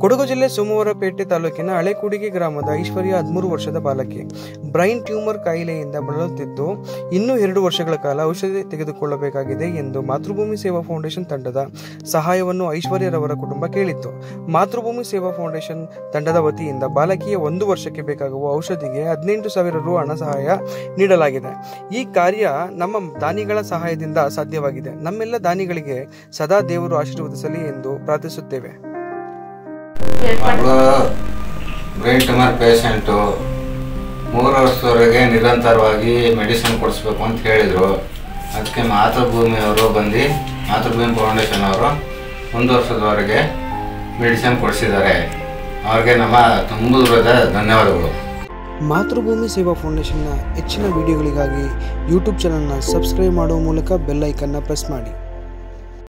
ಕೊಡಗು ಜಿಲ್ಲೆ ಸೋಮವಾರಪೇಟೆ ತಾಲೂಕಿನ ಹಳೆಕುಡಿಗೆ ಗ್ರಾಮದ ಐಶ್ವರ್ಯ ಹದಿಮೂರು ವರ್ಷದ ಬಾಲಕಿ ಬ್ರೈನ್ ಟ್ಯೂಮರ್ ಕಾಯಿಲೆಯಿಂದ ಬಳಲುತ್ತಿದ್ದು ಇನ್ನೂ ಎರಡು ವರ್ಷಗಳ ಕಾಲ ಔಷಧಿ ತೆಗೆದುಕೊಳ್ಳಬೇಕಾಗಿದೆ ಎಂದು ಮಾತೃಭೂಮಿ ಸೇವಾ ಫೌಂಡೇಶನ್ ತಂಡದ ಸಹಾಯವನ್ನು ಐಶ್ವರ್ಯರವರ ಕುಟುಂಬ ಕೇಳಿತ್ತು ಮಾತೃಭೂಮಿ ಸೇವಾ ಫೌಂಡೇಶನ್ ತಂಡದ ವತಿಯಿಂದ ಬಾಲಕಿಯ ಒಂದು ವರ್ಷಕ್ಕೆ ಬೇಕಾಗುವ ಔಷಧಿಗೆ ಹದಿನೆಂಟು ಸಾವಿರ ರು ಹಣ ಸಹಾಯ ನೀಡಲಾಗಿದೆ ಈ ಕಾರ್ಯ ನಮ್ಮ ದಾನಿಗಳ ಸಹಾಯದಿಂದ ಸಾಧ್ಯವಾಗಿದೆ ನಮ್ಮೆಲ್ಲ ದಾನಿಗಳಿಗೆ ಸದಾ ದೇವರು ಆಶೀರ್ವದಿಸಲಿ ಎಂದು ಪ್ರಾರ್ಥಿಸುತ್ತೇವೆ ಮಗಳು ಬ್ರೈನ್ ಟ್ಯೂಮರ್ ಪೇಷಂಟು ಮೂರು ವರ್ಷದವರೆಗೆ ನಿರಂತರವಾಗಿ ಮೆಡಿಸಿನ್ ಕೊಡಿಸ್ಬೇಕು ಅಂತ ಹೇಳಿದರು ಅದಕ್ಕೆ ಮಾತೃಭೂಮಿಯವರು ಬಂದು ಮಾತೃಭೂಮಿ ಫೌಂಡೇಶನ್ ಅವರು ಒಂದು ವರ್ಷದವರೆಗೆ ಮೆಡಿಸಿನ್ ಕೊಡಿಸಿದ್ದಾರೆ ಅವ್ರಿಗೆ ನಮ್ಮ ತುಂಬ ದೂರದ ಧನ್ಯವಾದಗಳು ಮಾತೃಭೂಮಿ ಸೇವಾ ಫೌಂಡೇಶನ್ನ ಹೆಚ್ಚಿನ ವಿಡಿಯೋಗಳಿಗಾಗಿ ಯೂಟ್ಯೂಬ್ ಚಾನಲ್ನ ಸಬ್ಸ್ಕ್ರೈಬ್ ಮಾಡುವ ಮೂಲಕ ಬೆಲ್ ಐಕನ್ನ ಪ್ರೆಸ್ ಮಾಡಿ